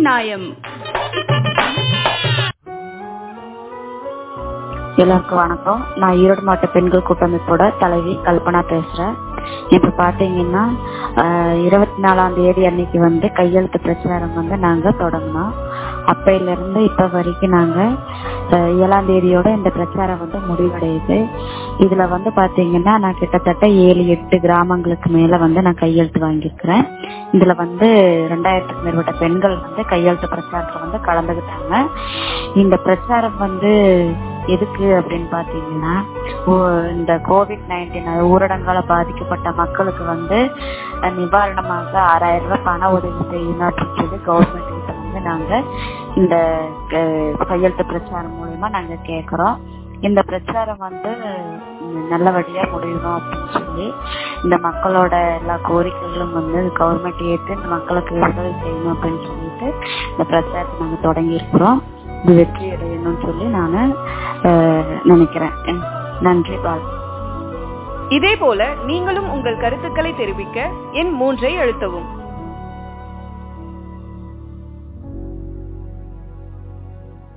நியாயம் எல்லாருக்கும் வணக்கம் நான் ஈரோடு மாவட்ட பெண்கள் கூட்டமைப்போட தலைவி கல்பனா பேசுறேன் இப்ப பாத்தீங்கன்னா இருபத்தி நாலாம் தேதி அன்னைக்கு வந்து கையெழுத்து பிரச்சாரம் வந்து நாங்க தொடங்கினோம் அப்பையில இருந்து இப்ப வரைக்கும் நாங்க அஹ், ஏழாம் தேதியோட இந்த பிரச்சாரம் வந்து முடிவடையுது இதுல வந்து பாத்தீங்கன்னா நான் கிட்டத்தட்ட ஏழு எட்டு கிராமங்களுக்கு மேல வந்து நான் கையெழுத்து வாங்கியிருக்கிறேன் இதுல வந்து ரெண்டாயிரத்துக்கு மேற்பட்ட பெண்கள் வந்து கையெழுத்து பிரச்சாரத்துல வந்து கலந்துகிட்டாங்க இந்த பிரச்சாரம் வந்து எதுக்கு அப்படின்னு பாத்தீங்கன்னா ஓ- இந்த கோவிட் நைன்டீன் ஊரடங்கால பாதிக்கப்பட்ட மக்களுக்கு வந்து அஹ், நிவாரணமாக ஆறாயிரம் ரூபாய் பண உதவி செய்யணும் அப்படின்னு சொல்லி கவர்மெண்ட் கிட்ட வந்து நாங்க இந்த அஹ், கையெழுத்து பிரச்சாரம் மூலியமா நாங்க கேக்குறோம் இந்த பிரச்சாரம் வந்து உம், நல்லபடியா முடியணும் அப்படின்னு சொல்லி இந்த மக்களோட எல்லா கோரிக்கைகளும் வந்து கவர்மெண்ட் ஏற்று இந்த மக்களுக்கு உதவி செய்யணும் அப்படின்னு சொல்லிட்டு இந்த பிரச்சாரத்தை நாங்க தொடங்கி இருக்கிறோம் இது வெற்றி அடையணும்னு சொல்லி நானு அஹ், நினைக்கிறேன் உம், நன்றி பால் இதே போல நீங்களும் உங்கள் கருத்துக்களை தெரிவிக்க எண் மூன்றை அழுத்தவும்